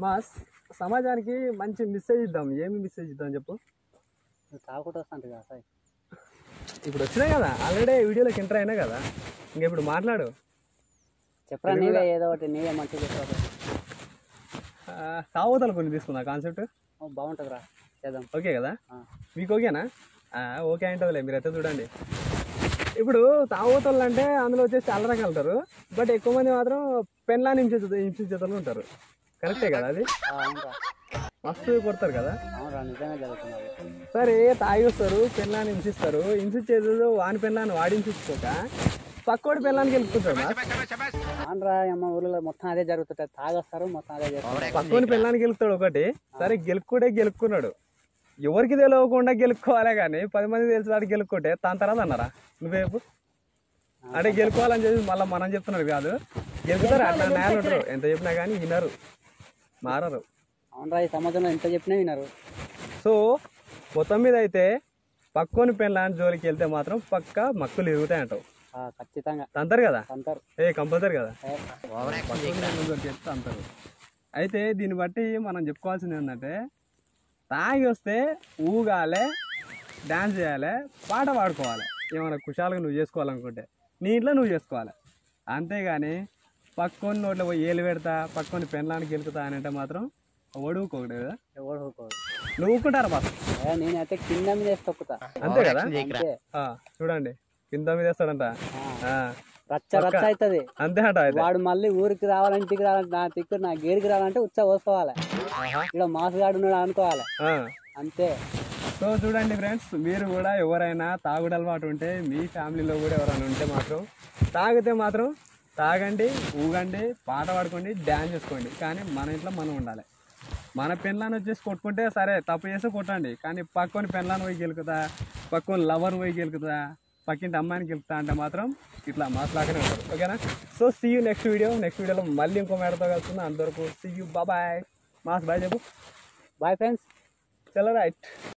మా స- సమాజానికి మంచి మెసేజ్ ఇద్దాం ఏమి మెసేజ్ ఇద్దాం చెప్పు నువ్వు తాగుకుంటూ వస్తాంటి కదా సార్ ఇప్పుడు వచ్చినాయి కదా ఆల్రెడీ వీడియోలోకి ఎంటర్ అయినా కదా ఇంక ఇప్పుడు మాట్లాడు చెప్పరా నీవే ఏదో ఒకటి నీవే మంచిగా చెప్పరా ఆ, తాగుతలు కొన్ని తీసుకుందా కాన్సెప్ట్ బాగుంటుందిరా చేద్దాం ఓకే కదా ఆ. మీకు ఓకేనా ఆ, ఓకే అంటుందిలే మీరైతే చూడండి ఇప్పుడు తాగుతలు అంటే అందులో వచ్చేసి చాలా రకాలు ఉంటారు బట్ ఎక్కువ మంది మాత్రం పెన్లాని హింసించే హింసించేతలు ఉంటారు కరెక్టే కదా అది ఆ, అవునురా మస్తు కొడతారు కదా అవునురా నిజంగా జరుగుతున్నది సరే తాగి వస్తారు పెళ్ళాన్ని హింసిస్తారు హింసించేది వాని పెళ్ళాన్ని వాడి హింసించుకోక పక్కోడి పెళ్ళానికి వెళ్ళిపోతాడు అవునురా అమ్మ ఊళ్ళో మొత్తం అదే జరుగుతుంటుంది తాగొస్తారు మొత్తం అదే జరుగుతుంది పక్కోని పెళ్ళానికి గెలుస్తాడు ఒకటి సరే గెలుక్కుడే గెలుక్కున్నాడు ఎవరికి తెలియకుండా గెలుక్కోవాలే కానీ పది మంది తెలిసి గెలుక్కుంటే తన తర్వాత అన్నారా నువ్వేపు అంటే గెలుకోవాలని చెప్పి మళ్ళీ మనం చెప్తున్నారు కాదు గెలుపుతారు అట్లా నేల ఉంటారు ఎంత చెప్పినా కానీ వినరు మారరు అవునురా ఈ సమాజంలో ఎంత చెప్పినా వినరు సో మొత్తం మీద అయితే పక్కోని పెళ్ళాన్ని జోలికి వెళ్తే మాత్రం పక్క మక్కులు ఇరుగుతాయి అంటావు ఆ, ఖచ్చితంగా అంటారు కదా అంటారు ఏ కంపల్సరీ కదా ఏ, చెప్తే అంటారు అయితే దీన్ని బట్టి మనం చెప్పుకోవాల్సింది ఏంటంటే తాగి వస్తే ఊగాలే డాన్స్ చేయాలి పాట పాడుకోవాలి ఏమైనా కుషాలుగా నువ్వు చేసుకోవాలనుకుంటే నీ ఇంట్లో నువ్వు చేసుకోవాలి అంతేగాని పక్కొని నోట్లో పోయి ఏలు పెడతా పక్కొని పెళ్ళానికి గెలుకుతా అని అంటే మాత్రం ఒడుకోకూడదు కదా ఎవడు ఊరుకోడు. నువ్వు ఊకుంటారు బాస్ ఏ, నేనైతే కింద మీద వేసి తొక్కుతా అంతే కదా అంతే ఆ, చూడండి కింద మీద వేస్తాడంట ఆ, ఆ, రచ్చ రచ్చ అవుతుంది అంతే అంట అయితే వాడు మళ్ళీ ఊరికి రావాలంటే ఇంటికి రావాలంటే నా తిక్కు నా గేరికి రావాలంటే ఉచ్చ పోసుకోవాలి ఇక్కడ మాసుగాడు ఉన్నాడు అనుకోవాలి ఆ. అంతే సో చూడండి ఫ్రెండ్స్ మీరు కూడా ఎవరైనా తాగుడు అలవాటు ఉంటే మీ ఫ్యామిలీలో కూడా ఎవరైనా ఉంటే మాత్రం తాగితే మాత్రం తాగండి ఊగండి పాట పాడుకోండి డ్యాన్స్ చేసుకోండి కానీ మన ఇంట్లో మనం ఉండాలి మన పెన్లాన్ని వచ్చేసి కొట్టుకుంటే సరే తప్పు చేస్తే కొట్టండి కానీ పక్కని పెన్లాన్ని పోయి గెలుకుతా పక్కన లవర్ పోయి గెలుకుతా పక్కింటి అమ్మాయిని గెలుకుతా అంటే మాత్రం ఇట్లా మాట్లాడనే ఉంటారు ఓకేనా so see you next video next వీడియోలో మళ్ళీ ఇంకో మేడతో కలుస్తున్నా అంతవరకు సీ యూ బాయ్ మాస్ బాయ్ చెప్పు బాయ్ ఫ్రెండ్స్ చలో రైట్